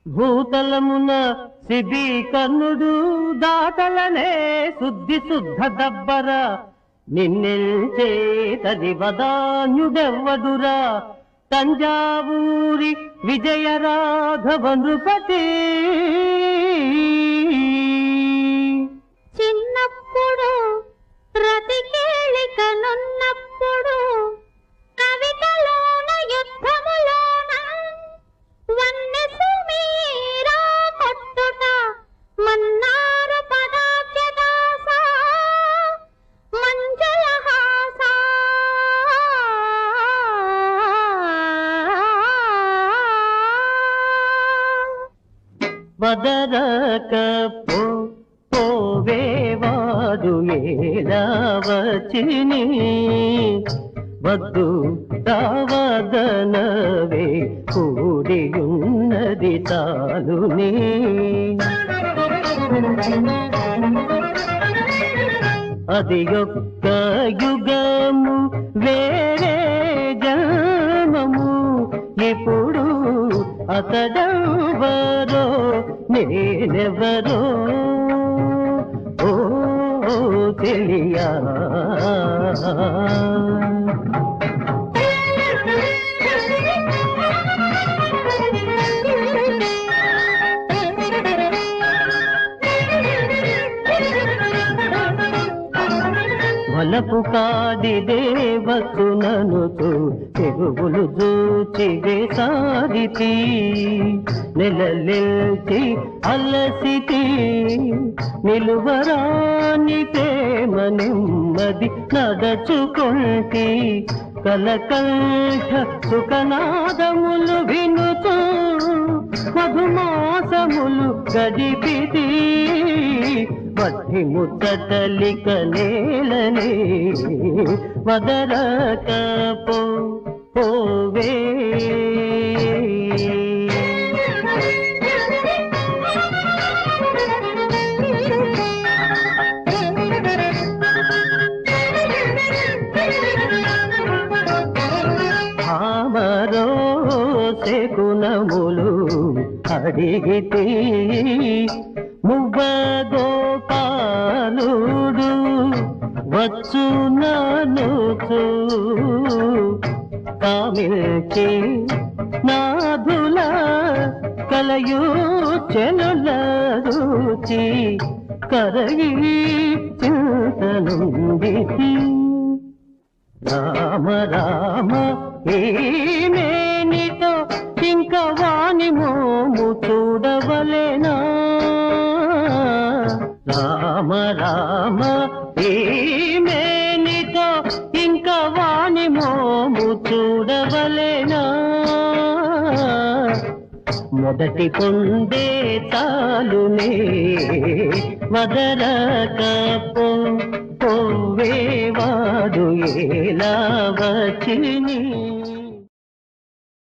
భూతలమున CB కన్నుడు దాతలనే శుద్ధి శుద్ధ దబ్బర నిన్నెల్చేతది వదాన్యుడెవ్వడురా తంజావూరి విజయ రాఘవ నృపతి చిన్నప్పుడు రతికేళికనున్నప్పుడు కవితలోన యుద్ధములోన వన్నె సుమీరా కొట్టుట మన్నారు పదాబ్జదాస మంజలహాస వదరక పో పోవేవాడు ఎలా వచ్చిని వద్దు తావదనవే కూడియున్నది తాలుని అది యొక్క యుగము వేరే జన్మము ఇప్పుడు అతడెవరో నేనెవరో ఓ తెలియా వలపు కాడి దేవసుననుతూ చెరువులు దూచి వేసారితి నెలలెల్చి అలసితి నిలువరాని ప్రేమ నెమ్మది నడచుకొంటి కలకంఠ సుఖనాదములు వినుతూ మధుమాసములు గడిపితి వట్టి ముద్దలిక నేలనే వదరక పో పోవే భామరో శకునములు అడిగితే మువ్వ గోపాలుడు వచ్చు ననుచు కామిల్చి నాధుల కలయు చెలుల రుచి కరగి చింతనుండితి రామ రామ ఏమేనితో ఇంక వాణి మోము చూడవలేనా రామ రామ ఏమేనితో ఇంక వాణి మోము చూడవలేనా మొదటి పొందే తాలునే వదరక పో పోవేవాడు ఎలా వచ్చిని